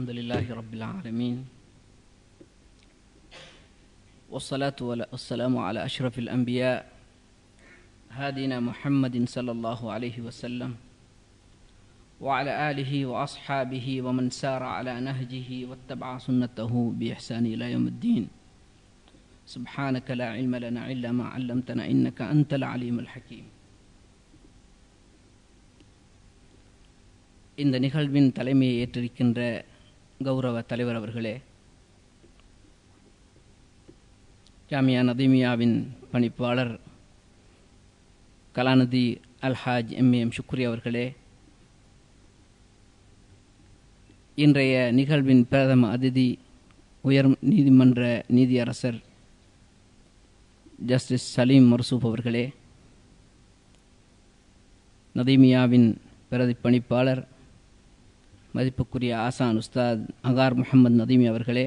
الحمد لله رب العالمين والصلاة والسلام على أشرف الأنبياء هادنا محمد صلى الله عليه وسلم وعلى آله وأصحابه ومن سار على نهجه واتبع سنته بإحسان إلى يوم الدين سبحانك لا علم لنا إلا ما علمتنا إنك أنت العليم الحكيم இந்த நிகழ்வின் தலைமையை ஏற்றிருக்கின்ற கௌரவ தலைவர் அவர்களே ஜாமியா நதீமியாவின் பணிப்பாளர் கலாநிதி அல்ஹாஜ் எம்ஏஎம் சுக்ரி அவர்களே இன்றைய நிகழ்வின் பிரதம அதிதி உயர் நீதிமன்ற நீதியரசர் ஜஸ்டிஸ் சலீம் மர்சூப் அவர்களே நதீமியாவின் பிரதி பணிப்பாளர் மதிப்புக்குரிய ஆசான் உஸ்தாத் அகார் முகமது நதீமி அவர்களே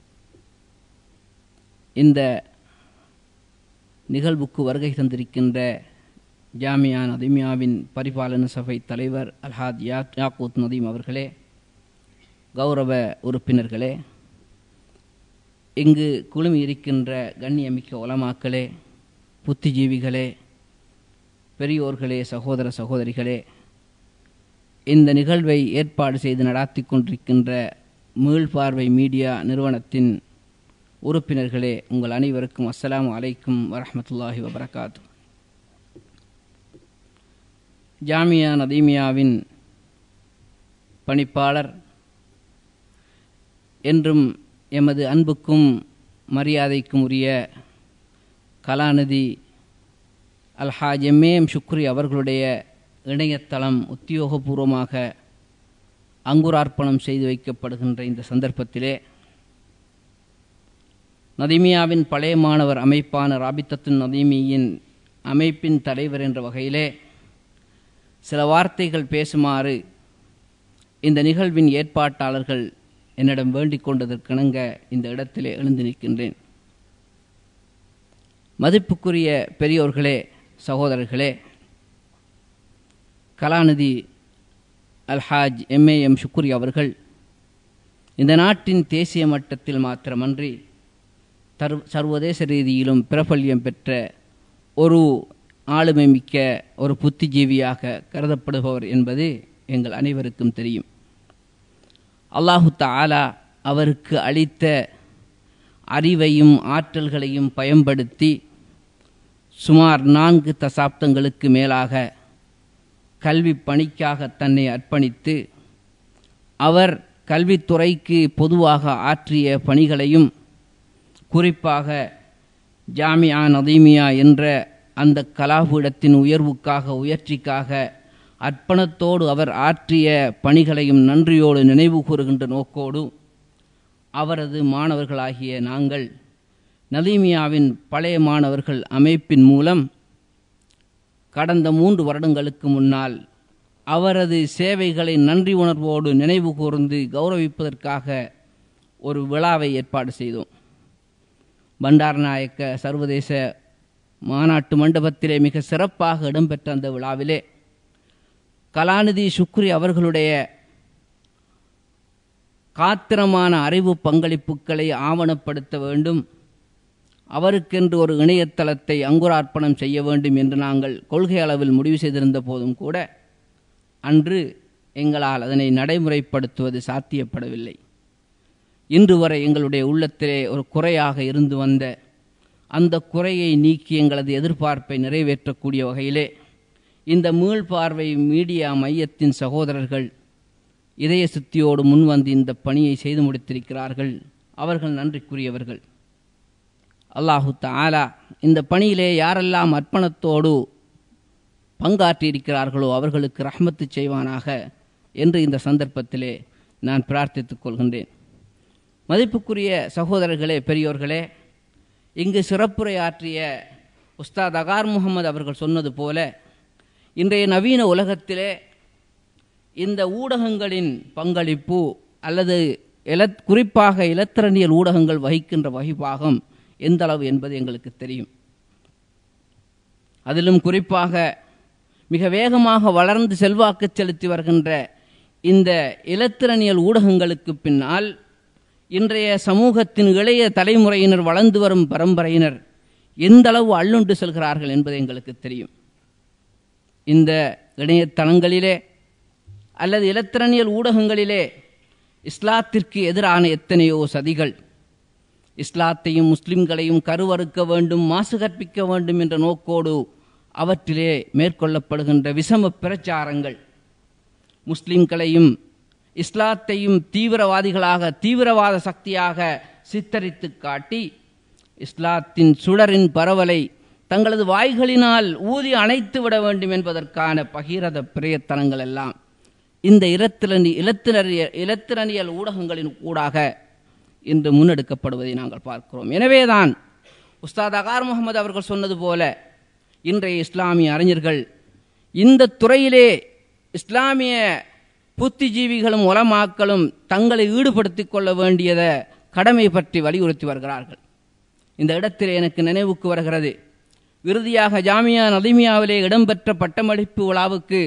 இந்த நிகழ்வுக்கு வருகை தந்திருக்கின்ற ஜாமியா நதீமியாவின் பரிபாலன சபை தலைவர் அல்ஹாத் யா யாக்கூத் நதீம் அவர்களே கௌரவ உறுப்பினர்களே இங்கு குழுமி இருக்கின்ற கண்ணியமிக்க உலமாக்களே புத்திஜீவிகளே பெரியோர்களே சகோதர சகோதரிகளே இந்த நிகழ்வை ஏற்பாடு செய்து நடாத்தி கொண்டிருக்கின்ற மீள்பார்வை மீடியா நிறுவனத்தின் உறுப்பினர்களே உங்கள் அனைவருக்கும் அஸ்ஸலாமு அலைக்கும் வரஹமத்துல்லாஹி வபரகாத்து ஜாமியா நதீமியாவின் பணிப்பாளர் என்றும் எமது அன்புக்கும் மரியாதைக்கும் உரிய கலாநிதி அல்ஹாஜ் எம்ஏஎம் சுக்ரி அவர்களுடைய இணையதளம் உத்தியோகபூர்வமாக அங்குரார்ப்பணம் செய்து வைக்கப்படுகின்ற இந்த சந்தர்ப்பத்திலே நதீமியாவின் பழைய மாணவர் அமைப்பான ராபித்தத்து நதீமியின் அமைப்பின் தலைவர் என்ற வகையிலே சில வார்த்தைகள் பேசுமாறு இந்த நிகழ்வின் ஏற்பாட்டாளர்கள் என்னிடம் வேண்டிக் கொண்டதற்கிணங்க இந்த இடத்திலே எழுந்து நிற்கின்றேன் மதிப்புக்குரிய பெரியோர்களே சகோதரர்களே கலாநிதி அல்ஹாஜ் எம்ஏஎம் சுக்குரி அவர்கள் இந்த நாட்டின் தேசிய மட்டத்தில் மாத்திரமன்றி தர் சர்வதேச ரீதியிலும் பிரபல்யம் பெற்ற ஒரு ஆளுமை மிக்க ஒரு புத்திஜீவியாக கருதப்படுபவர் என்பது எங்கள் அனைவருக்கும் தெரியும் அல்லாஹு தாலா அவருக்கு அளித்த அறிவையும் ஆற்றல்களையும் பயன்படுத்தி சுமார் நான்கு தசாப்தங்களுக்கு மேலாக கல்வி பணிக்காக தன்னை அர்ப்பணித்து அவர் கல்வித்துறைக்கு பொதுவாக ஆற்றிய பணிகளையும் குறிப்பாக ஜாமியா நதீமியா என்ற அந்த கலாபீடத்தின் உயர்வுக்காக உயர்ச்சிக்காக அர்ப்பணத்தோடு அவர் ஆற்றிய பணிகளையும் நன்றியோடு நினைவு கூறுகின்ற நோக்கோடு அவரது மாணவர்களாகிய நாங்கள் நதீமியாவின் பழைய மாணவர்கள் அமைப்பின் மூலம் கடந்த மூன்று வருடங்களுக்கு முன்னால் அவரது சேவைகளை நன்றி உணர்வோடு நினைவு கூர்ந்து கௌரவிப்பதற்காக ஒரு விழாவை ஏற்பாடு செய்தோம் பண்டாரநாயக்க சர்வதேச மாநாட்டு மண்டபத்திலே மிக சிறப்பாக இடம்பெற்ற அந்த விழாவிலே கலாநிதி சுக்ரி அவர்களுடைய காத்திரமான அறிவு பங்களிப்புகளை ஆவணப்படுத்த வேண்டும் அவருக்கென்று ஒரு இணையதளத்தை அங்குரார்ப்பணம் செய்ய வேண்டும் என்று நாங்கள் கொள்கை அளவில் முடிவு செய்திருந்த போதும் கூட அன்று எங்களால் அதனை நடைமுறைப்படுத்துவது சாத்தியப்படவில்லை இன்று வரை எங்களுடைய உள்ளத்திலே ஒரு குறையாக இருந்து வந்த அந்த குறையை நீக்கி எங்களது எதிர்பார்ப்பை நிறைவேற்றக்கூடிய வகையிலே இந்த மீள்பார்வை மீடியா மையத்தின் சகோதரர்கள் இதய சுத்தியோடு முன்வந்து இந்த பணியை செய்து முடித்திருக்கிறார்கள் அவர்கள் நன்றிக்குரியவர்கள் அல்லாஹு தாலா இந்த பணியிலே யாரெல்லாம் அர்ப்பணத்தோடு பங்காற்றியிருக்கிறார்களோ அவர்களுக்கு ரஹ்மத்து செய்வானாக என்று இந்த சந்தர்ப்பத்திலே நான் பிரார்த்தித்துக் கொள்கின்றேன் மதிப்புக்குரிய சகோதரர்களே பெரியோர்களே இங்கு சிறப்புரையாற்றிய உஸ்தாத் அகார் முகமது அவர்கள் சொன்னது போல இன்றைய நவீன உலகத்திலே இந்த ஊடகங்களின் பங்களிப்பு அல்லது இலத் குறிப்பாக இலத்திரனியல் ஊடகங்கள் வகிக்கின்ற வகிபாகம் எந்த அளவு என்பது எங்களுக்கு தெரியும் அதிலும் குறிப்பாக மிக வேகமாக வளர்ந்து செல்வாக்கு செலுத்தி வருகின்ற இந்த இலத்திரனியல் ஊடகங்களுக்கு பின்னால் இன்றைய சமூகத்தின் இளைய தலைமுறையினர் வளர்ந்து வரும் பரம்பரையினர் எந்த அளவு அள்ளுண்டு செல்கிறார்கள் என்பது எங்களுக்கு தெரியும் இந்த இணையதளங்களிலே அல்லது இலத்திரனியல் ஊடகங்களிலே இஸ்லாத்திற்கு எதிரான எத்தனையோ சதிகள் இஸ்லாத்தையும் முஸ்லிம்களையும் கருவறுக்க வேண்டும் மாசு கற்பிக்க வேண்டும் என்ற நோக்கோடு அவற்றிலே மேற்கொள்ளப்படுகின்ற விஷம பிரச்சாரங்கள் முஸ்லிம்களையும் இஸ்லாத்தையும் தீவிரவாதிகளாக தீவிரவாத சக்தியாக சித்தரித்து காட்டி இஸ்லாத்தின் சுடரின் பரவலை தங்களது வாய்களினால் ஊதி அணைத்து விட வேண்டும் என்பதற்கான பகிரத பிரயத்தனங்கள் எல்லாம் இந்த இலத்திரணி இலத்தினரிய இலத்திரனியல் ஊடகங்களின் ஊடாக இன்று முன்னெடுக்கப்படுவதை நாங்கள் பார்க்கிறோம் எனவேதான் உஸ்தாத் அகார் முகமது அவர்கள் சொன்னது போல இன்றைய இஸ்லாமிய அறிஞர்கள் இந்த துறையிலே இஸ்லாமிய புத்திஜீவிகளும் உலமாக்களும் தங்களை ஈடுபடுத்திக் கொள்ள வேண்டியத கடமை பற்றி வலியுறுத்தி வருகிறார்கள் இந்த இடத்திலே எனக்கு நினைவுக்கு வருகிறது இறுதியாக ஜாமியா நதிமியாவிலே இடம்பெற்ற பட்டமளிப்பு விழாவுக்கு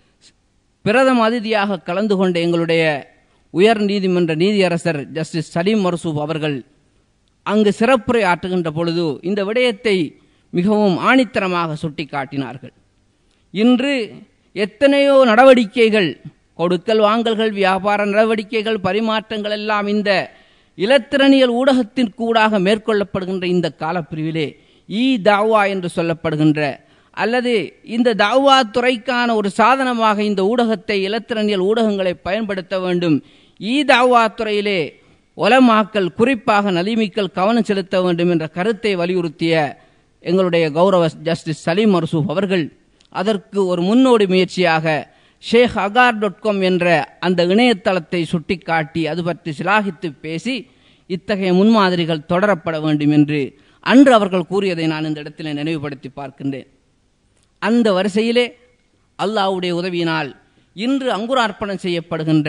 பிரதம அதிதியாக கலந்து கொண்ட எங்களுடைய உயர் நீதிமன்ற நீதியரசர் ஜஸ்டிஸ் சலீம் மர்சூப் அவர்கள் அங்கு சிறப்புரை ஆற்றுகின்ற பொழுது இந்த விடயத்தை மிகவும் ஆணித்தரமாக சுட்டிக்காட்டினார்கள் இன்று எத்தனையோ நடவடிக்கைகள் கொடுக்கல் வாங்கல்கள் வியாபார நடவடிக்கைகள் பரிமாற்றங்கள் எல்லாம் இந்த இலத்திரனியல் ஊடகத்திற்கூடாக மேற்கொள்ளப்படுகின்ற இந்த காலப்பிரிவிலே ஈ தாவா என்று சொல்லப்படுகின்ற அல்லது இந்த தாவா துறைக்கான ஒரு சாதனமாக இந்த ஊடகத்தை இலத்திரனியல் ஊடகங்களை பயன்படுத்த வேண்டும் ஈ தாவா துறையிலே ஒலமாக்கல் குறிப்பாக நலிமிக்கல் கவனம் செலுத்த வேண்டும் என்ற கருத்தை வலியுறுத்திய எங்களுடைய கௌரவ ஜஸ்டிஸ் சலீம் மர்சூப் அவர்கள் அதற்கு ஒரு முன்னோடி முயற்சியாக ஷேக் அகார் டாட் காம் என்ற அந்த இணையதளத்தை சுட்டிக்காட்டி அது பற்றி சிலாகித்து பேசி இத்தகைய முன்மாதிரிகள் தொடரப்பட வேண்டும் என்று அன்று அவர்கள் கூறியதை நான் இந்த இடத்தில் நினைவுபடுத்தி பார்க்கின்றேன் அந்த வரிசையிலே அல்லாஹ்வுடைய உதவியினால் இன்று அங்குரார்ப்பணம் செய்யப்படுகின்ற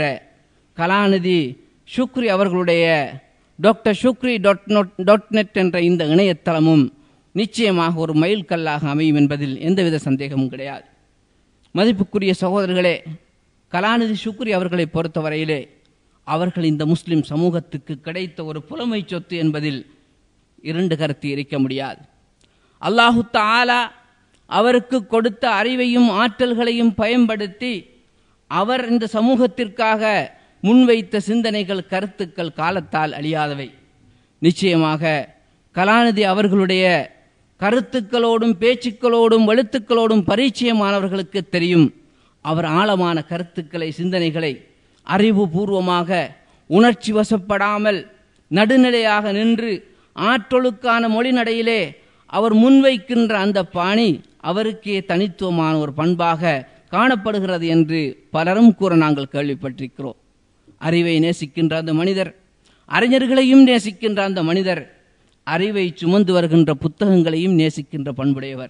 கலாநிதி ஷுக்ரி அவர்களுடைய doctor Shukri dot note dot net என்ற இந்த இணையதளமும் நிச்சயமாக ஒரு மைல்கல்லாக அமையும் என்பதில் எந்தவித சந்தேகமும் கிடையாது மதிப்புக்குரிய சகோதரர்களே கலாநிதி ஷுக்ரி அவர்களை பொறுத்தவரையிலே அவர்கள் இந்த முஸ்லிம் சமூகத்துக்கு கிடைத்த ஒரு புலமை சொத்து என்பதில் இரண்டு கருத்து இருக்க முடியாது அல்லாஹு தாலா அவருக்கு கொடுத்த அறிவையும் ஆற்றல்களையும் பயன்படுத்தி அவர் இந்த சமூகத்திற்காக முன்வைத்த சிந்தனைகள் கருத்துக்கள் காலத்தால் அழியாதவை நிச்சயமாக கலாநிதி அவர்களுடைய கருத்துக்களோடும் பேச்சுக்களோடும் எழுத்துக்களோடும் பரிச்சயமானவர்களுக்கு தெரியும் அவர் ஆழமான கருத்துக்களை சிந்தனைகளை அறிவுபூர்வமாக உணர்ச்சி வசப்படாமல் நடுநிலையாக நின்று ஆற்றலுக்கான மொழிநடையிலே அவர் முன்வைக்கின்ற அந்த பாணி அவருக்கே தனித்துவமான ஒரு பண்பாக காணப்படுகிறது என்று பலரும் கூற நாங்கள் கேள்விப்பட்டிருக்கிறோம் அறிவை நேசிக்கின்ற அந்த மனிதர் அறிஞர்களையும் நேசிக்கின்ற அந்த மனிதர் அறிவை சுமந்து வருகின்ற புத்தகங்களையும் நேசிக்கின்ற பண்புடையவர்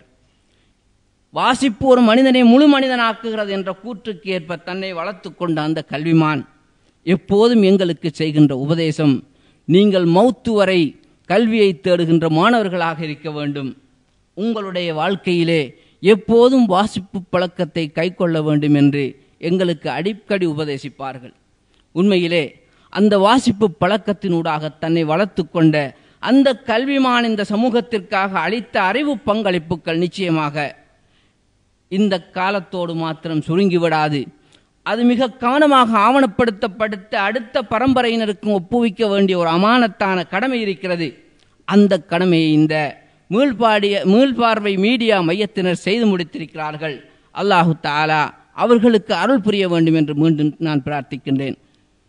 வாசிப்பு ஒரு மனிதனை முழு மனிதனாக்குகிறது என்ற கூற்றுக்கு ஏற்ப தன்னை வளர்த்து கொண்ட அந்த கல்விமான் எப்போதும் எங்களுக்கு செய்கின்ற உபதேசம் நீங்கள் மௌத்து வரை கல்வியை தேடுகின்ற மாணவர்களாக இருக்க வேண்டும் உங்களுடைய வாழ்க்கையிலே எப்போதும் வாசிப்பு பழக்கத்தை கைக்கொள்ள வேண்டும் என்று எங்களுக்கு அடிக்கடி உபதேசிப்பார்கள் உண்மையிலே அந்த வாசிப்பு பழக்கத்தினூடாக தன்னை வளர்த்து கொண்ட அந்த கல்விமான் இந்த சமூகத்திற்காக அளித்த அறிவு பங்களிப்புகள் நிச்சயமாக இந்த காலத்தோடு மாத்திரம் சுருங்கிவிடாது அது மிக கவனமாக ஆவணப்படுத்தப்படுத்த அடுத்த பரம்பரையினருக்கும் ஒப்புவிக்க வேண்டிய ஒரு அமானத்தான கடமை இருக்கிறது அந்த கடமையை இந்த மீள்பாடிய மீள்பார்வை மீடியா மையத்தினர் செய்து முடித்திருக்கிறார்கள் அல்லாஹு தாலா அவர்களுக்கு அருள் புரிய வேண்டும் என்று மீண்டும் நான் பிரார்த்திக்கின்றேன்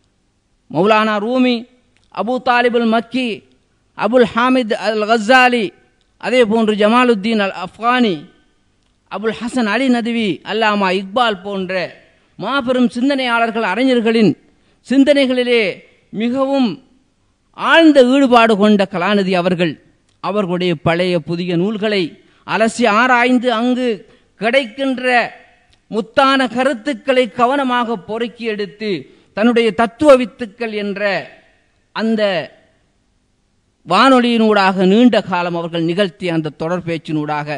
மௌலானா ரூமி அபு தாலிபுல் மக்கி அபுல் ஹாமித் அல் கசாலி அதே போன்று ஜமாலுத்தீன் அல் அஃப்கானி அபுல் ஹசன் அலி நதுவி அல்லாமா இக்பால் போன்ற மாபெரும் சிந்தனையாளர்கள் அறிஞர்களின் சிந்தனைகளிலே மிகவும் ஆழ்ந்த ஈடுபாடு கொண்ட கலாநிதி அவர்கள் அவர்களுடைய பழைய புதிய நூல்களை அலசி ஆராய்ந்து அங்கு கிடைக்கின்ற முத்தான கருத்துக்களை கவனமாக பொறுக்கி எடுத்து தன்னுடைய தத்துவ வித்துக்கள் என்ற அந்த வானொலியினூடாக நீண்ட காலம் அவர்கள் நிகழ்த்திய அந்த தொடர் பேச்சினூடாக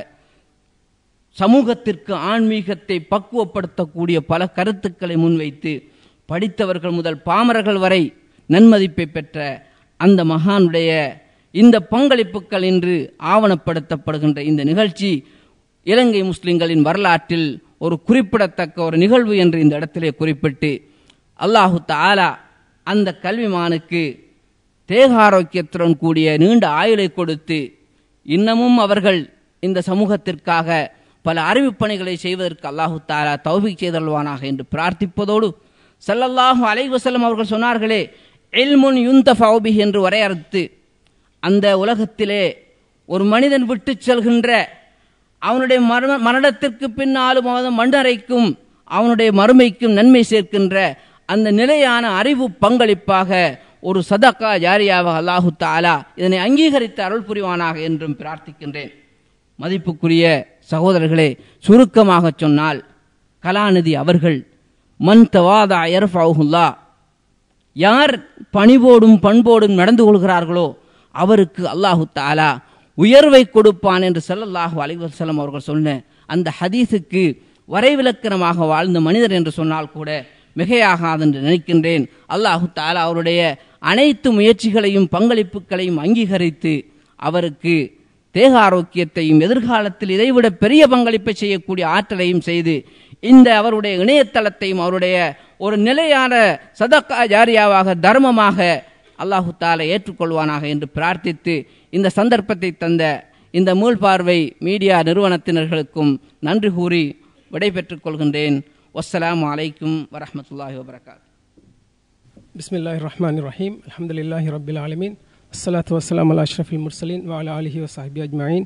சமூகத்திற்கு ஆன்மீகத்தை பக்குவப்படுத்தக்கூடிய பல கருத்துக்களை முன்வைத்து படித்தவர்கள் முதல் பாமரர்கள் வரை நன்மதிப்பை பெற்ற அந்த மகானுடைய இந்த பங்களிப்புகள் இன்று ஆவணப்படுத்தப்படுகின்ற இந்த நிகழ்ச்சி இலங்கை முஸ்லிம்களின் வரலாற்றில் ஒரு குறிப்பிடத்தக்க ஒரு நிகழ்வு என்று இந்த இடத்திலே குறிப்பிட்டு அல்லாஹு தாலா அந்த கல்விமானுக்கு தேகாரோக்கியத்துடன் கூடிய நீண்ட ஆயுளை கொடுத்து இன்னமும் அவர்கள் இந்த சமூகத்திற்காக பல அறிவிப்பணிகளை செய்வதற்கு அல்லாஹு தாலா தௌபிக் செய்தல்வானாக என்று பிரார்த்திப்பதோடு ஸல்லல்லாஹு அலைஹி வஸல்லம் அவர்கள் சொன்னார்களே இல்முன் யுந்தஃபௌபி என்று வரையறுத்து அந்த உலகத்திலே ஒரு மனிதன் விட்டு செல்கின்ற அவனுடைய மரண மரணத்திற்கு பின்னாலும் அவன் மண்டரைக்கும் அவனுடைய மறுமைக்கும் நன்மை சேர்க்கின்ற அந்த நிலையான அறிவு பங்களிப்பாக ஒரு சதக்கா ஜாரியாக அல்லாஹு தாலா இதனை அங்கீகரித்து அருள் புரிவானாக என்றும் பிரார்த்திக்கின்றேன் மதிப்புக்குரிய சகோதரர்களே சுருக்கமாக சொன்னால் கலாநிதி அவர்கள் மன் தவாதா யர்ஃபவுல்லா யார் பணிவோடும் பண்போடும் நடந்து கொள்கிறார்களோ அவருக்கு அல்லாஹு தாலா உயர்வை கொடுப்பான் என்று ஸல்லல்லாஹு அலைஹி வஸல்லம் அவர்கள் சொன்ன அந்த ஹதீஸுக்கு வரைவிலக்கணமாக வாழ்ந்த மனிதர் என்று சொன்னால் கூட மிகையாகாது என்று நினைக்கின்றேன் அல்லாஹு தாலா அவருடைய அனைத்து முயற்சிகளையும் பங்களிப்புகளையும் அங்கீகரித்து அவருக்கு தேக ஆரோக்கியத்தையும் எதிர்காலத்தில் இதைவிட பெரிய பங்களிப்பை செய்யக்கூடிய ஆற்றலையும் செய்து இந்த அவருடைய இணையதளத்தையும் அவருடைய ஒரு நிலையான சதக்கா ஜாரியாவாக தர்மமாக அல்லாஹு தாலா ஏற்றுக்கொள்வானாக என்று பிரார்த்தித்து இந்த சந்தர்ப்பத்தை தந்த இந்த மீள்பார்வை மீடியா நிறுவனத்தினர்களுக்கும் நன்றி கூறி விடைபெற்றுக் கொள்கின்றேன் வஸ்ஸலாமு அலைக்கும் வரஹ்மத்துல்லாஹி வபரகாத் بسم الله الرحمن الرحيم الحمد لله رب العالمين الصلاة والسلام على أشرف المرسلين وعلى آله وصحبه أجمعين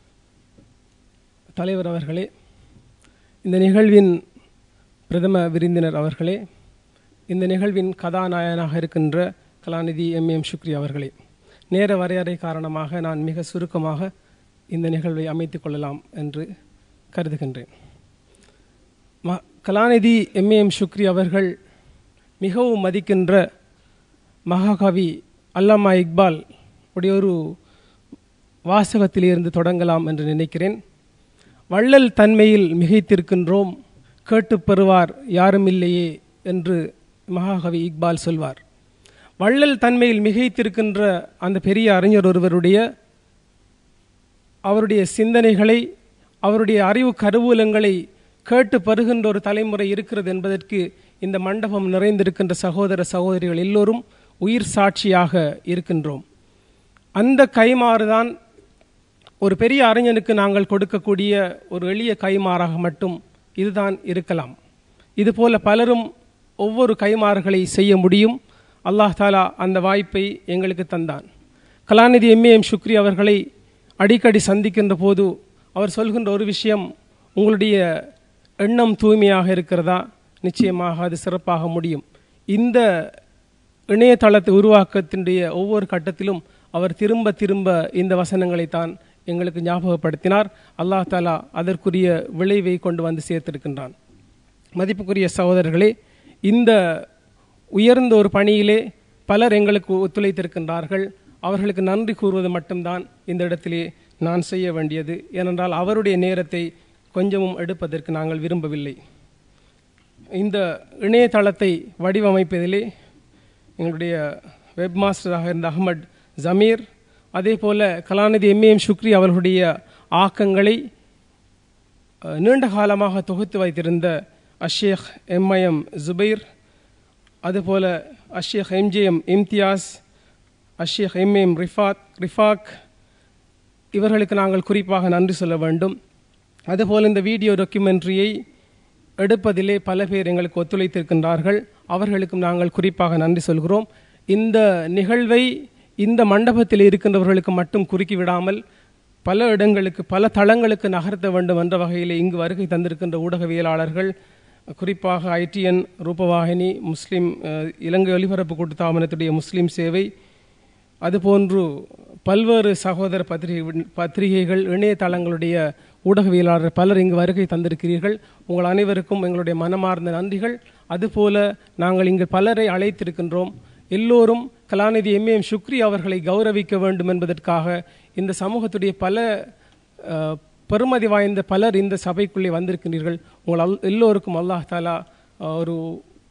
தலைவர் அவர்களே இந்த நிகழ்வின் பிரதம விருந்தினர் அவர்களே இந்த நிகழ்வின் கதாநாயகனாக இருக்கின்ற கலாநிதி எம் எம் சுக்ரி அவர்களே நேர வரையறை காரணமாக நான் மிக சுருக்கமாக இந்த நிகழ்வை அமைத்துக் கொள்ளலாம் என்று கருதுகின்றேன் ம கலாநிதி எம் எம் சுக்ரி அவர்கள் மிகவும் மதிக்கின்ற மகாகவி அல்லாமா இக்பால் உடைய ஒரு வாசகத்திலிருந்து தொடங்கலாம் என்று நினைக்கிறேன் வள்ளல் தன்மையில் மிகைத்திருக்கின்றோம் கேட்டுப் பெறுவார் யாரும் இல்லையே என்று மகாகவி இக்பால் சொல்வார் வள்ளல் தன்மையில் மிகைத்திருக்கின்ற அந்த பெரிய அறிஞர் ஒருவருடைய அவருடைய சிந்தனைகளை அவருடைய அறிவு கருவூலங்களை கேட்டு பருகின்ற ஒரு தலைமுறை இருக்கிறது என்பதற்கு இந்த மண்டபம் நிறைந்திருக்கின்ற சகோதர சகோதரிகள் எல்லோரும் உயிர் சாட்சியாக இருக்கின்றோம் அந்த கைமாறுதான் ஒரு பெரிய அறிஞனுக்கு நாங்கள் கொடுக்கக்கூடிய ஒரு எளிய கைமாறாக மட்டும் இதுதான் இருக்கலாம் இதுபோல பலரும் ஒவ்வொரு கைமாறுகளை செய்ய முடியும் அல்லாஹ் தாலா அந்த வாய்ப்பை எங்களுக்கு தந்தான் கலாநிதி எம்ஏஎம் சுக்ரி அவர்களை அடிக்கடி சந்திக்கின்ற போது அவர் சொல்கின்ற ஒரு விஷயம் உங்களுடைய எண்ணம் தூய்மையாக இருக்கிறதா நிச்சயமாக அது சிறப்பாக முடியும் இந்த இணையதளத்தை உருவாக்கத்தினுடைய ஒவ்வொரு கட்டத்திலும் அவர் திரும்ப திரும்ப இந்த வசனங்களை தான் எங்களுக்கு ஞாபகப்படுத்தினார் அல்லாஹ் தாலா அதற்குரிய விளைவை கொண்டு வந்து சேர்த்திருக்கின்றான் மதிப்புக்குரிய சகோதரர்களே இந்த உயர்ந்த ஒரு பணியிலே பலர் எங்களுக்கு ஒத்துழைத்திருக்கின்றார்கள் அவர்களுக்கு நன்றி கூறுவது மட்டும்தான் இந்த இடத்திலே நான் செய்ய வேண்டியது ஏனென்றால் அவருடைய நேரத்தை கொஞ்சமும் எடுப்பதற்கு நாங்கள் விரும்பவில்லை இந்த இணையதளத்தை வடிவமைப்பதிலே எங்களுடைய வெப் மாஸ்டராக இருந்த அகமட் ஜமீர் அதே போல கலாநிதி எம்ஏஎம் சுக்ரி அவர்களுடைய ஆக்கங்களை அஹ், நீண்ட காலமாக தொகுத்து வைத்திருந்த அஷேக் எம்ஐஎம் ஜுபைர் அதுபோல அஷேக் எம்ஜேஎம் இம்தியாஸ் அஷேக் எம்ஏஎம் ரிஃபாத் ரிஃபாக் இவர்களுக்கு நாங்கள் குறிப்பாக நன்றி சொல்ல வேண்டும் அதுபோல் இந்த வீடியோ டாக்குமெண்ட்ரியை எடுப்பதிலே பல பேர் எங்களுக்கு ஒத்துழைத்திருக்கின்றார்கள் அவர்களுக்கும் நாங்கள் குறிப்பாக நன்றி சொல்கிறோம் இந்த நிகழ்வை இந்த மண்டபத்தில் இருக்கின்றவர்களுக்கு மட்டும் குறுக்கி விடாமல் பல இடங்களுக்கு பல தளங்களுக்கு நகர்த்த வேண்டும் என்ற வகையில் இங்கு வருகை தந்திருக்கின்ற ஊடகவியலாளர்கள் குறிப்பாக ஐடிஎன் ரூபவாகினி முஸ்லிம் அஹ், இலங்கை ஒலிபரப்பு கூட்டுத்தாபனத்துடைய முஸ்லிம் சேவை அதுபோன்று பல்வேறு சகோதர பத்திரிகை பத்திரிகைகள் இணையதளங்களுடைய ஊடகவியலாளர் பலர் இங்கு வருகை தந்திருக்கிறீர்கள் உங்கள் அனைவருக்கும் எங்களுடைய மனமார்ந்த நன்றிகள் அதுபோல நாங்கள் இங்கு பலரை அழைத்திருக்கின்றோம் எல்லோரும் கலாநிதி எம்ஏஎம் சுக்ரி அவர்களை கௌரவிக்க வேண்டும் என்பதற்காக இந்த சமூகத்துடைய பல அஹ், பெருமதி வாய்ந்த பலர் இந்த சபைக்குள்ளே வந்திருக்கிறீர்கள் உங்கள் அல் எல்லோருக்கும் அல்லாஹ் தாலா அஹ், ஒரு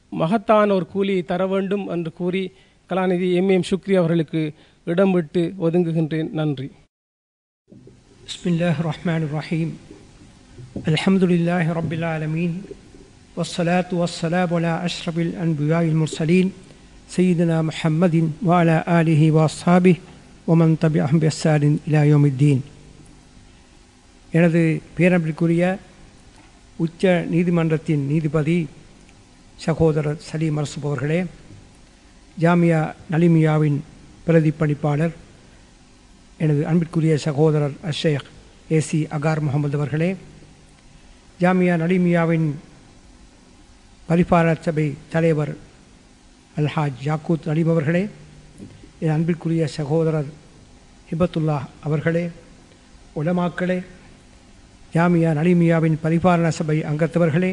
மகத்தான ஒரு கூலியை தர வேண்டும் என்று கூறி கலாநிதி எம் எம் சுக்ரி அவர்களுக்கு இடம் விட்டு ஒதுங்குகின்றேன் நன்றி بسم الله الرحمن الرحيم الحمد لله رب العالمين والصلاة والسلام على أشرف الأنبياء المرسلين سيدنا محمد وعلى آله وأصحابه ومن تبعهم بإحسان إلى يوم الدين எனது பேரன்பிற்குரிய உச்ச நீதிமன்றத்தின் நீதிபதி சகோதரர் சலீம் அரசு அவர்களே ஜாமியா நலிமியாவின் பிரதிப்பணிப்பாளர் எனது அன்பிற்குரிய சகோதரர் அஷேக் ஏசி அகார் முகமது அவர்களே ஜாமியா நலிமியாவின் பரிபாலர் சபை தலைவர் அல்ஹாஜ் யாக்கூத் அலீம் அவர்களே என் அன்பிற்குரிய சகோதரர் ஹிபத்துல்லா அவர்களே உலமாக்களே ஜாமியா நலிமியாவின் பரிபாலன சபை அங்கத்தவர்களே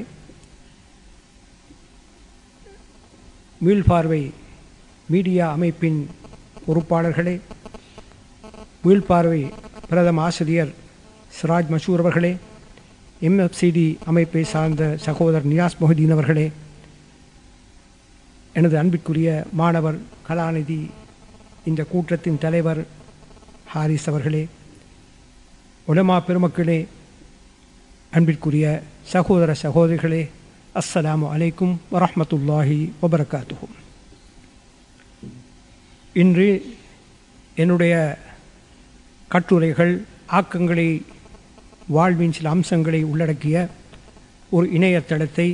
மீள்பார்வை மீடியா அமைப்பின் பொறுப்பாளர்களே மீள்பார்வை பிரதம ஆசிரியர் சிராஜ் மசூர் அவர்களே எம்எஃப்சிடி அமைப்பை சார்ந்த சகோதரர் நியாஸ் மொஹதீன் அவர்களே எனது அன்பிற்குரிய மாணவர் கலாநிதி இந்த கூட்டத்தின் தலைவர் ஹாரிஸ் அவர்களே உலமா பெருமக்களே அன்பிற்குரிய சகோதர சகோதரிகளே அஸ்ஸலாமு அலைக்கும் வரஹ்மத்துல்லாஹி வபரகாத்துஹும் இன்று என்னுடைய கட்டுரைகள் ஆக்கங்களை வாழ்வின் சில அம்சங்களை உள்ளடக்கிய ஒரு இணையதளத்தை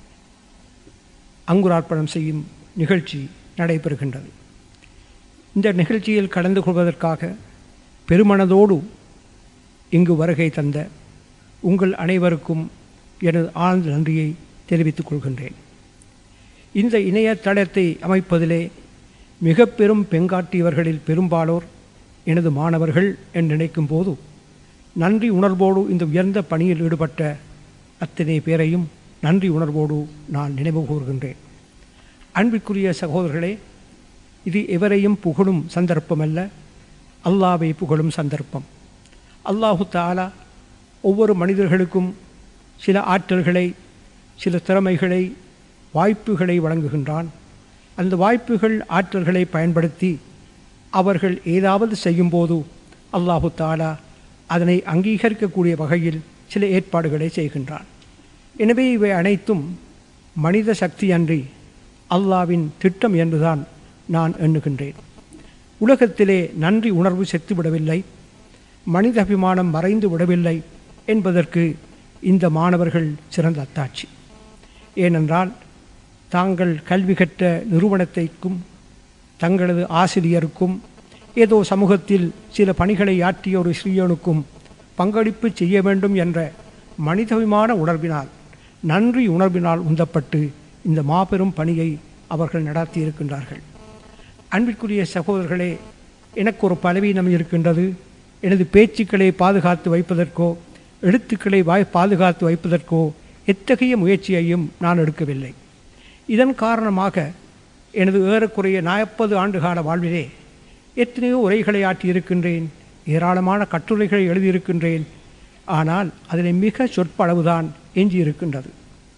அங்குரார்ப்பணம் செய்யும் நிகழ்ச்சி நடைபெறுகின்றது இந்த நிகழ்ச்சியில் கலந்து கொள்வதற்காக பெருமனதோடு இங்கு வருகை தந்த உங்கள் அனைவருக்கும் எனது ஆழ்ந்த நன்றியை தெரிவித்துக் கொள்கின்றேன் இந்த இணையதளத்தை அமைப்பதிலே மிக பெரும் பெங்காட்டியவர்களில் பெரும்பாலோர் எனது மாணவர்கள் என்று நினைக்கும் போது நன்றி உணர்வோடு இந்த உயர்ந்த பணியில் ஈடுபட்ட அத்தனை பேரையும் நன்றி உணர்வோடு நான் நினைவு கூறுகின்றேன் அன்பிற்குரிய சகோதரர்களே இது எவரையும் புகழும் சந்தர்ப்பமல்ல அல்லாவை புகழும் சந்தர்ப்பம் அல்லாஹு தாலா ஒவ்வொரு மனிதர்களுக்கும் சில ஆற்றல்களை சில திறமைகளை வாய்ப்புகளை வழங்குகின்றான் அந்த வாய்ப்புகள் ஆற்றல்களை பயன்படுத்தி அவர்கள் ஏதாவது செய்யும்போது அல்லாஹு தாலா அதனை அங்கீகரிக்கக்கூடிய வகையில் சில ஏற்பாடுகளை செய்கின்றான் எனவே இவை அனைத்தும் மனித சக்தி அன்றி அல்லாவின் திட்டம் என்றுதான் நான் எண்ணுகின்றேன் உலகத்திலே நன்றி உணர்வு செத்துவிடவில்லை மனித அபிமானம் மறைந்து விடவில்லை என்பதற்கு இந்த மாணவர்கள் சிறந்த அத்தாட்சி ஏனென்றால் தாங்கள் கல்வி கற்ற நிறுவனத்திற்கும் தங்களது ஆசிரியருக்கும் ஏதோ சமூகத்தில் சில பணிகளை ஆற்றிய ஒரு சிறியனுக்கும் பங்களிப்பு செய்ய வேண்டும் என்ற மனிதவிமான உணர்வினால் நன்றி உணர்வினால் உந்தப்பட்டு இந்த மாபெரும் பணியை அவர்கள் நடத்தியிருக்கின்றார்கள் அன்பிற்குரிய சகோதரர்களே எனக்கு ஒரு பலவீனம் இருக்கின்றது எனது பேச்சுக்களை பாதுகாத்து வைப்பதற்கோ எழுத்துக்களை வாய் பாதுகாத்து வைப்பதற்கோ எத்தகைய முயற்சியையும் நான் எடுக்கவில்லை இதன் காரணமாக எனது ஏறக்குறைய நாற்பது ஆண்டுகால வாழ்விலே எத்தனையோ உரைகளை ஆற்றியிருக்கின்றேன் ஏராளமான கட்டுரைகளை எழுதியிருக்கின்றேன் ஆனால் அதில் மிக சொற்ப அளவுதான் எஞ்சியிருக்கின்றது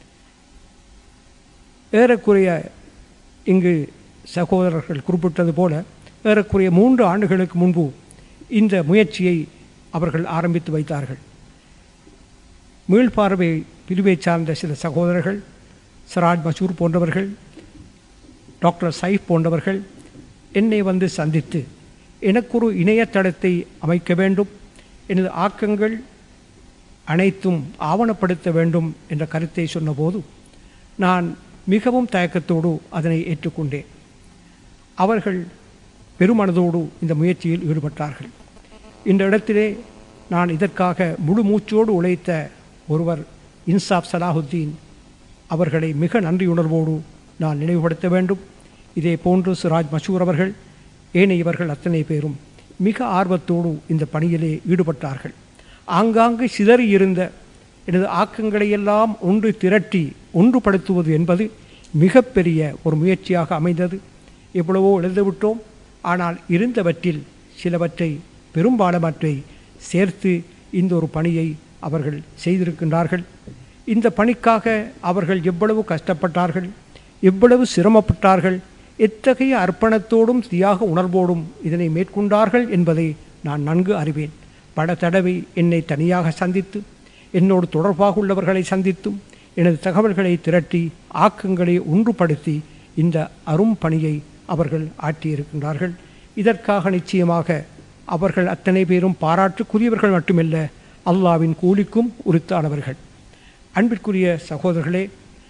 ஏறக்குறைய இங்கு சகோதரர்கள் குறிப்பிட்டது போல ஏறக்குறைய மூன்று ஆண்டுகளுக்கு முன்பு இந்த முயற்சியை அவர்கள் ஆரம்பித்து வைத்தார்கள் மீள்பார்வை பிரிவை சார்ந்த சில சகோதரர்கள் சராஜ் மசூர் போன்றவர்கள் டாக்டர் சைஃப் போன்றவர்கள் என்னை வந்து சந்தித்து எனக்கொரு இணையதளத்தை அமைக்க வேண்டும் எனது ஆக்கங்கள் அனைத்தும் ஆவணப்படுத்த வேண்டும் என்ற கருத்தை சொன்னபோது நான் மிகவும் தயக்கத்தோடு அதனை ஏற்றுக்கொண்டேன் அவர்கள் பெருமனதோடு இந்த முயற்சியில் ஈடுபட்டார்கள் இந்த இடத்திலே நான் இதற்காக முழு மூச்சோடு உழைத்த ஒருவர் இன்சாப் சலாஹுத்தீன் அவர்களை மிக நன்றியுணர்வோடு நான் நினைவுபடுத்த வேண்டும் இதே போன்று சிராஜ் மசூர் அவர்கள் ஏனையவர்கள் அத்தனை பேரும் மிக ஆர்வத்தோடு இந்த பணியிலே ஈடுபட்டார்கள் ஆங்காங்கு சிதறி இருந்த எனது ஆக்கங்களையெல்லாம் ஒன்று திரட்டி ஒன்றுபடுத்துவது என்பது மிகப்பெரிய ஒரு முயற்சியாக அமைந்தது எவ்வளவோ எழுதிவிட்டோம் ஆனால் இருந்தவற்றில் சிலவற்றை பெரும்பாலமற்றை சேர்த்து இந்த ஒரு பணியை அவர்கள் செய்திருக்கின்றார்கள் இந்த பணிக்காக அவர்கள் எவ்வளவு கஷ்டப்பட்டார்கள் எவ்வளவு சிரமப்பட்டார்கள் எத்தகைய அர்ப்பணத்தோடும் தியாக உணர்வோடும் இதனை மேற்கொண்டார்கள் என்பதை நான் நன்கு அறிவேன் பல தடவை என்னை தனியாக சந்தித்து என்னோடு தொடர்பாக உள்ளவர்களை சந்தித்தும் எனது தகவல்களை திரட்டி ஆக்கங்களை ஒன்றுபடுத்தி இந்த அரும் பணியை அவர்கள் ஆற்றியிருக்கின்றார்கள் இதற்காக நிச்சயமாக அவர்கள் அத்தனை பேரும் பாராட்டுக்குரியவர்கள் மட்டுமல்ல அல்லாவின் கூலிக்கும் உரித்தானவர்கள் அன்பிற்குரிய சகோதரர்களே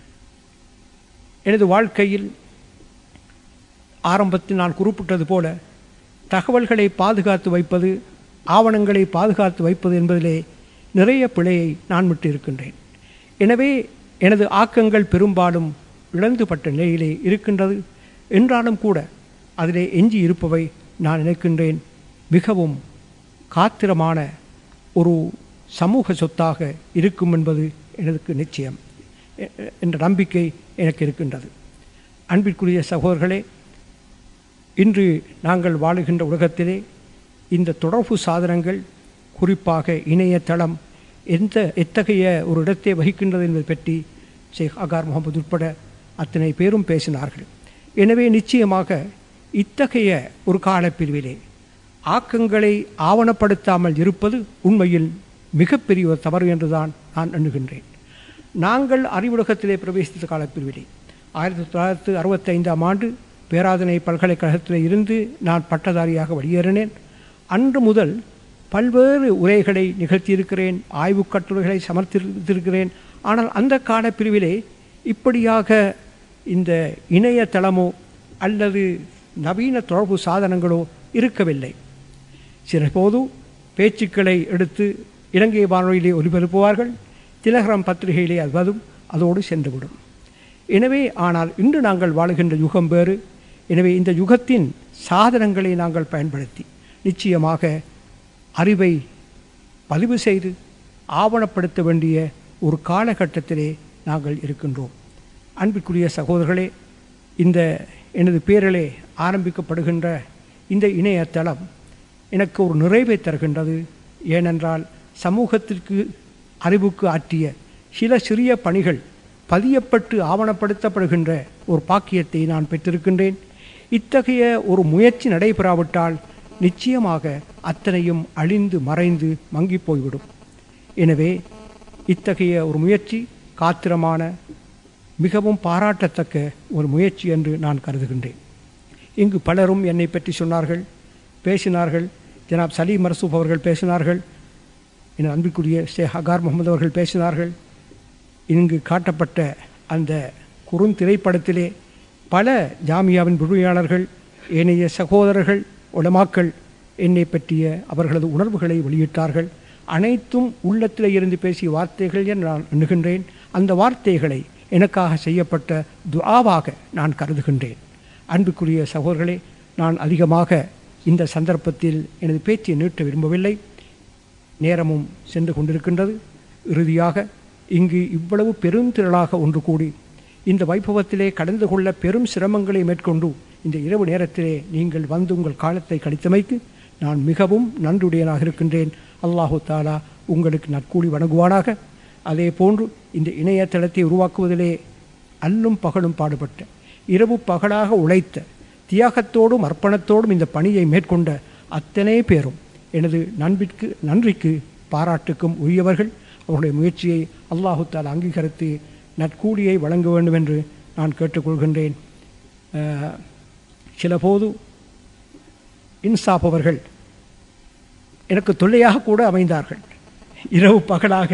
எனது வாழ்க்கையில் ஆரம்பத்தில் நான் குறிப்பிட்டது போல தகவல்களை பாதுகாத்து வைப்பது ஆவணங்களை பாதுகாத்து வைப்பது என்பதிலே நிறைய பிழையை நான் விட்டு இருக்கின்றேன் எனவே எனது ஆக்கங்கள் பெரும்பாலும் இழந்துபட்ட நிலையிலே இருக்கின்றது என்றாலும் கூட அதிலே எஞ்சி இருப்பவை நான் நினைக்கின்றேன் மிகவும் காத்திரமான ஒரு சமூக சொத்தாக இருக்கும் என்பது எனக்கு நிச்சயம் எ- என்ற நம்பிக்கை எனக்கு இருக்கின்றது அன்பிற்குரிய சகோதரர்களே இன்று நாங்கள் வாழுகின்ற உலகத்திலே இந்த தொடர்பு சாதனங்கள் குறிப்பாக இணையதளம் எந்த எத்தகைய ஒரு இடத்தை வகிக்கின்றது என்பது பற்றி ஷேக் அகார் முகமது உட்பட அத்தனை பேரும் பேசினார்கள் எனவே நிச்சயமாக இத்தகைய ஒரு காலப்பிரிவிலே ஆக்கங்களை ஆவணப்படுத்தாமல் இருப்பது உண்மையில் மிகப்பெரிய ஒரு தவறு என்றுதான் நான் எண்ணுகின்றேன் நாங்கள் அறிவுலகத்திலே பிரவேசித்த காலப்பிரிவிலே ஆயிரத்தி தொள்ளாயிரத்து அறுபத்தைந்தாம் ஆண்டு பேராதனை பல்கலைக்கழகத்தில் இருந்து நான் பட்டதாரியாக வெளியேறினேன் அன்று முதல் பல்வேறு உரைகளை நிகழ்த்தியிருக்கிறேன் ஆய்வுக் கட்டுரைகளை சமர்ப்பித்திருக்கிறேன் ஆனால் அந்த காலப்பிரிவிலே இப்படியாக இந்த இணையதளமோ அல்லது நவீன தொடர்பு சாதனங்களோ இருக்கவில்லை சிலபோது பேச்சுக்களை எடுத்து இலங்கை வானொலியிலே ஒலிபரப்புவார்கள் திலகரம் பத்திரிகையிலே அதுவதும் அதோடு சென்றுவிடும் எனவே ஆனால் இன்று நாங்கள் வாழுகின்ற யுகம் வேறு எனவே இந்த யுகத்தின் சாதனங்களை நாங்கள் பயன்படுத்தி நிச்சயமாக அறிவை பதிவு செய்து ஆவணப்படுத்த வேண்டிய ஒரு காலகட்டத்திலே நாங்கள் இருக்கின்றோம் அன்பிற்குரிய சகோதரர்களே இந்த எனது பேரிலே ஆரம்பிக்கப்படுகின்ற இந்த இணையதளம் எனக்கு ஒரு நிறைவை தருகின்றது ஏனென்றால் சமூகத்திற்கு அறிவுக்கு ஆற்றிய சில சிறிய பணிகள் பதியப்பட்டு ஆவணப்படுத்தப்படுகின்ற ஒரு பாக்கியத்தை நான் பெற்றிருக்கின்றேன் இத்தகைய ஒரு முயற்சி நடைபெறாவிட்டால் நிச்சயமாக அத்தனையும் அழிந்து மறைந்து மங்கிப் போய்விடும் எனவே இத்தகைய ஒரு முயற்சி காத்திரமான மிகவும் பாராட்டத்தக்க ஒரு முயற்சி என்று நான் கருதுகின்றேன் இங்கு பலரும் என்னை பற்றி சொன்னார்கள் பேசினார்கள் ஜனாப் சலீம் மர்சூப் அவர்கள் பேசினார்கள் என் அன்பிற்குரிய ஷேக் அகார் முகமது அவர்கள் பேசினார்கள் இங்கு காட்டப்பட்ட அந்த குறுந்திரைப்படத்திலே பல ஜாமியாவின் விடுமையாளர்கள் ஏனைய சகோதரர்கள் உலமாக்கள் என்னை பற்றிய அவர்களது உணர்வுகளை வெளியிட்டார்கள் அனைத்தும் உள்ளத்திலே இருந்து பேசிய வார்த்தைகள் என்று நான் எண்ணுகின்றேன் அந்த வார்த்தைகளை எனக்காக செய்யப்பட்ட துஆவாக நான் கருதுகின்றேன் அன்புக்குரிய சகோதரர்களே நான் அதிகமாக இந்த சந்தர்ப்பத்தில் எனது பேச்சை நீட்ட விரும்பவில்லை நேரமும் சென்று கொண்டிருக்கின்றது இறுதியாக இங்கு இவ்வளவு பெருந்திரளாக ஒன்று கூடி இந்த வைபவத்திலே கலந்து கொள்ள பெரும் சிரமங்களை மேற்கொண்டு இந்த இரவு நேரத்திலே நீங்கள் வந்து உங்கள் காலத்தை கழித்தமைக்கு நான் மிகவும் நன்றியுடையனாக இருக்கின்றேன் அல்லாஹு தாலா உங்களுக்கு நற்கூலி வழங்குவானாக அதே போன்று இந்த இணையதளத்தை உருவாக்குவதிலே அல்லும் பகலும் பாடுபட்ட இரவு பகலாக உழைத்த தியாகத்தோடும் அர்ப்பணத்தோடும் இந்த பணியை மேற்கொண்ட அத்தனை பேரும் எனது நண்பிற்கு நன்றிக்கு பாராட்டுக்கும் உரியவர்கள் அவருடைய முயற்சியை அல்லாஹு தாலா அங்கீகரித்து நற்கூலியை வழங்க வேண்டும் என்று நான் கேட்டுக்கொள்கின்றேன் அஹ், சில போது இன்சாப் அவர்கள் எனக்கு தொல்லையாக கூட அமைந்தார்கள் இரவு பகலாக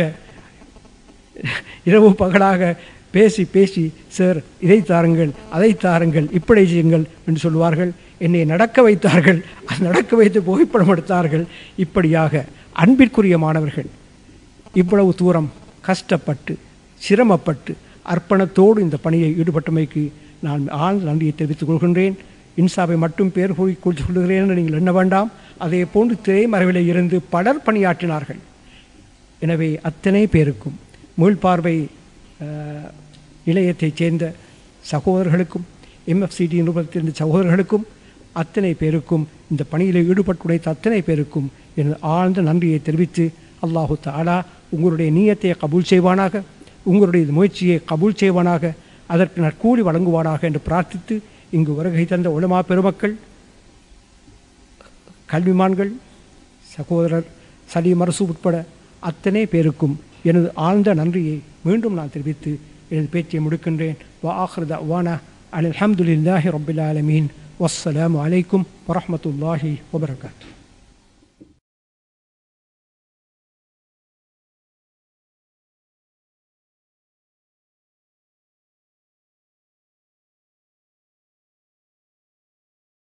இரவு பகலாக பேசி பேசி சார் இதை தாருங்கள் அதை தாருங்கள் இப்படி செய்யுங்கள் என்று சொல்வார்கள் என்னை நடக்க வைத்தார்கள் அது நடக்க வைத்து புகைப்படம் எடுத்தார்கள் இப்படியாக அன்பிற்குரிய மாணவர்கள் இவ்வளவு தூரம் கஷ்டப்பட்டு சிரமப்பட்டு அர்ப்பணத்தோடு இந்த பணியை ஈடுபட்டமைக்கு நான் ஆழ்ந்த நன்றியை தெரிவித்துக் கொள்கின்றேன் இன்சாவை மட்டும் பேர் போய் சொல்லுகிறேன் என்று நீங்கள் எண்ண வேண்டாம் அதே போன்று திரைமறைவிலே இருந்து பலர் பணியாற்றினார்கள் எனவே அத்தனை பேருக்கும் மீள்பார்வை அஹ், நிலையத்தைச் சேர்ந்த சகோதரர்களுக்கும் எம்எஃப்சிடி நிறுவனத்திலிருந்த சகோதரர்களுக்கும் அத்தனை பேருக்கும் இந்த பணியில் ஈடுபட்டுடைத்த அத்தனை பேருக்கும் எனது ஆழ்ந்த நன்றியை தெரிவித்து அல்லாஹு தாலா உங்களுடைய நீயத்தை கபூல் செய்வானாக உங்களுடைய முயற்சியை கபூல் செய்வானாக அதற்கு நற்கூலி வழங்குவாராக என்று பிரார்த்தித்து இங்கு வருகை தந்த உலமா பெருமக்கள் கல்விமான்கள் சகோதரர் சலீம் அரசு உட்பட அத்தனை பேருக்கும் எனது ஆழ்ந்த நன்றியை மீண்டும் நான் தெரிவித்து எனது பேச்சை முடிக்கின்றேன் வா ஆஹ்ரத வானா அலி அலமதுல்லாஹி ரபில் ஆலமீன் வஸ்ஸலாமு அலைக்கும் வரஹ்மத்துல்லாஹி வபரகாத்து